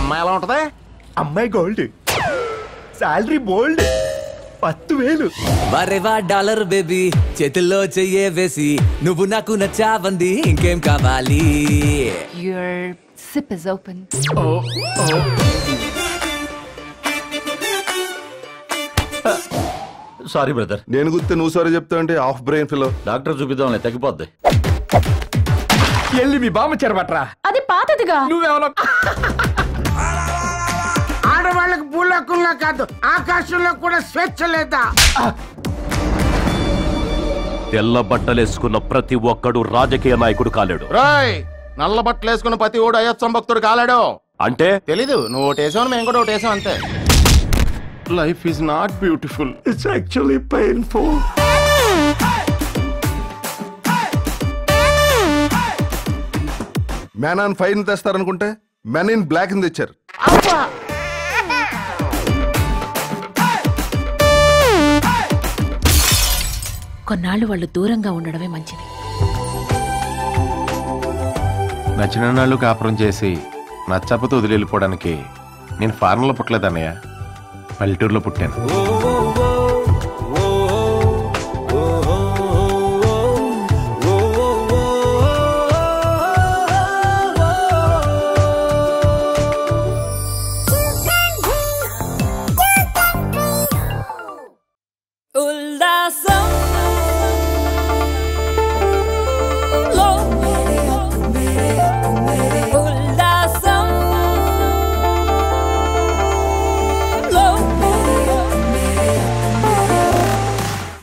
అమ్మాయి ఎలా ఉంటది అమ్మాయి గోల్డ్ శాలరీ బోల్డ్ పత్తు వేలు వరేవా డాలర్ బేబీ చేతుల్లో చెయ్యే వేసి నువ్వు నాకు నచ్చావంది ఇంకేం కావాలి Your sip is open. Sorry brother నేను గుర్తు నువ్వు సారీ చెప్తా అంటే హాఫ్ బ్రెయిన్ ఫిలో డాక్టర్ చూపిద్దాంలే తగ్గిపోద్ది ఎల్లి మీ బామ్మ చెరబట్రా అది పాతదిగా నువ్వేమన్నా ఆడవాళ్ళకి భూలోకంలో కాదు ఆకాశంలో కూడా స్వేచ్ఛ లేదా తెల్ల బట్టలేసుకున్న ప్రతి ఒక్కడు రాజకీయ నాయకుడు కాలేడు రాయ్ నల్ల బట్టలు వేసుకున్న ప్రతి ఓడు అయ్యత్సం భక్తుడు కాలాడు అంటే తెలీదు నువ్వు ఒకటేసావు మేము కూడా ఒకటేసాం అంతే life is not beautiful it's actually painful man on fire తెస్తారనుకుంటే మెన్ ఇన్ బ్లాక్ అని తెచ్చారు కొన్నాళ్ళు వాళ్ళు దూరంగా ఉండడమే మంచిది నచ్చిన నాళ్ళు కాపురం చేసి నచ్చకపోతే వదిలి వెళ్ళిపోవడానికి నేను ఫారెన్లో పుట్టలేదన్నయ్య పల్లెటూరులో పుట్టాను ఉల్లాసం